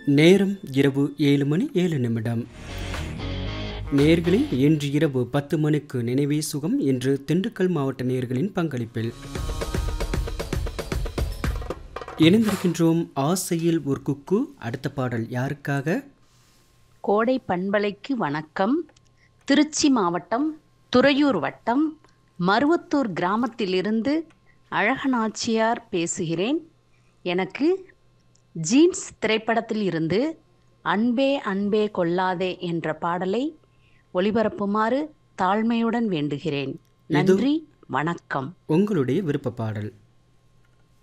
நேரம் இரவு ஏழு மணி ஏழு நிமிடம் நேர்களே இன்று இரவு பத்து மணிக்கு நினைவே சுகம் என்று திண்டுக்கல் மாவட்ட நேர்களின் பங்களிப்பில் இணைந்திருக்கின்றோம் ஆசையில் ஒரு குக்கு அடுத்த பாடல் யாருக்காக கோடை பண்பலைக்கு வணக்கம் திருச்சி மாவட்டம் துறையூர் வட்டம் மருவத்தூர் கிராமத்திலிருந்து அழகநாச்சியார் பேசுகிறேன் எனக்கு ஜீன்ஸ் திரைப்படத்தில் இருந்து அன்பே அன்பே கொள்ளாதே என்ற பாடலை ஒளிபரப்புமாறு தாழ்மையுடன் வேண்டுகிறேன் நன்றி வணக்கம் உங்களுடைய விருப்ப பாடல்